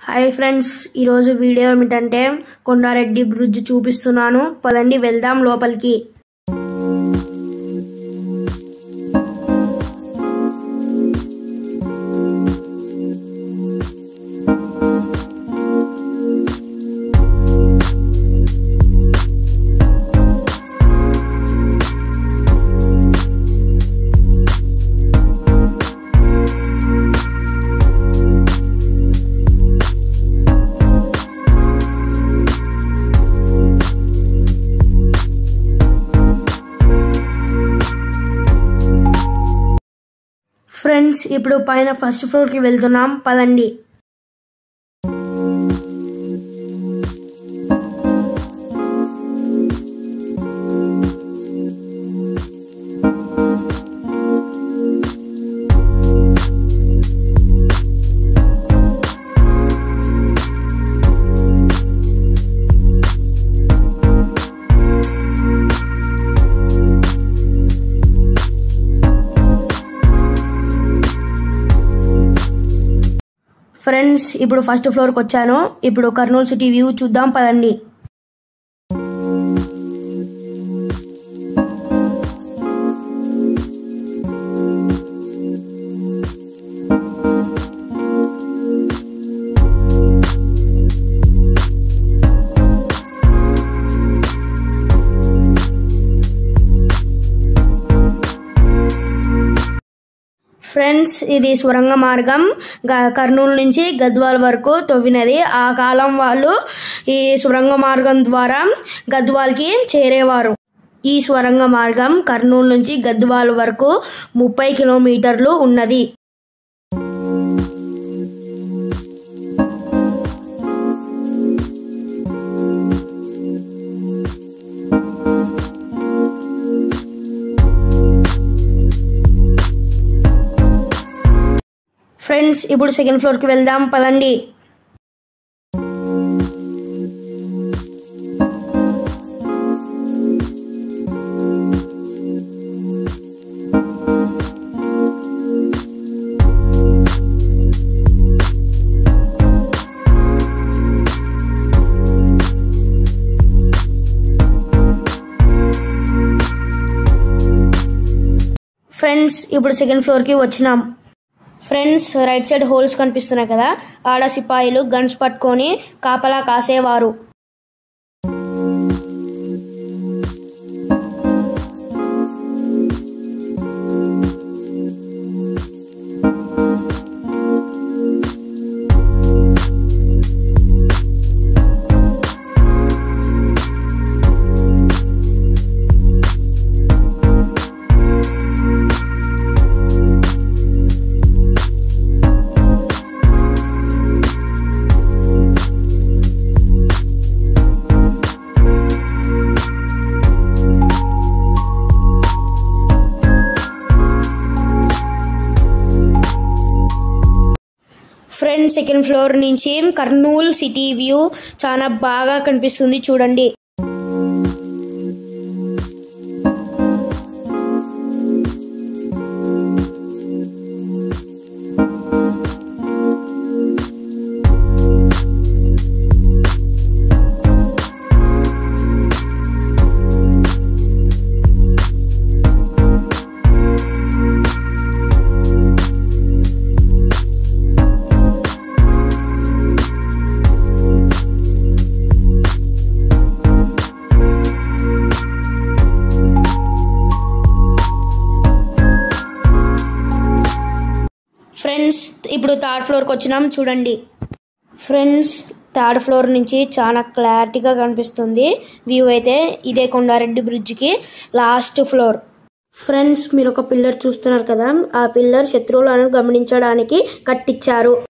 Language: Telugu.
హాయ్ ఫ్రెండ్స్ ఈరోజు వీడియో ఏమిటంటే కొండారెడ్డి బ్రిడ్జ్ చూపిస్తున్నాను పదండి వెళ్దాం లోపలికి ఫ్రెండ్స్ ఇప్పుడు పైన ఫస్ట్ ఫ్లోర్కి వెళ్తున్నాం పదండి ఫ్రెండ్స్ ఇప్పుడు ఫస్ట్ ఫ్లోర్కి వచ్చాను ఇప్పుడు కర్నూలు సిటీ వ్యూ చూద్దాం పదండి ఫ్రెండ్స్ ఇది స్వరంగ మార్గం గ- కర్నూలు నుంచి గద్వాల్ వరకు తవ్వినది ఆ కాలం వాళ్ళు ఈ స్వరంగ మార్గం ద్వారా గద్వాల్కి చేరేవారు ఈ స్వరంగ మార్గం కర్నూలు నుంచి గద్వాల్ వరకు ముప్పై కిలోమీటర్లు ఉన్నది ఫ్రెండ్స్ ఇప్పుడు సెకండ్ ఫ్లోర్కి వెళ్దాం పదండి ఫ్రెండ్స్ ఇప్పుడు సెకండ్ ఫ్లోర్కి వచ్చినాం ఫ్రెండ్స్ రైట్ సైడ్ హోల్స్ కనిపిస్తున్నాయి కదా ఆడ సిపాయిలు గన్స్ పట్టుకొని కాపలా కాసేవారు ఫ్రెండ్ సెకండ్ ఫ్లోర్ నుంచి కర్నూలు సిటీ వ్యూ చాలా బాగా కనిపిస్తుంది చూడండి ఫ్రెండ్స్ ఇప్పుడు థర్డ్ ఫ్లోర్కి వచ్చినాం చూడండి ఫ్రెండ్స్ థర్డ్ ఫ్లోర్ నుంచి చాలా క్లారిటీగా కనిపిస్తుంది వ్యూ అయితే ఇదే కొండారెడ్డి బ్రిడ్జ్కి లాస్ట్ ఫ్లోర్ ఫ్రెండ్స్ మీరు ఒక పిల్లర్ చూస్తున్నారు కదా ఆ పిల్లర్ శత్రువులను గమనించడానికి కట్టించారు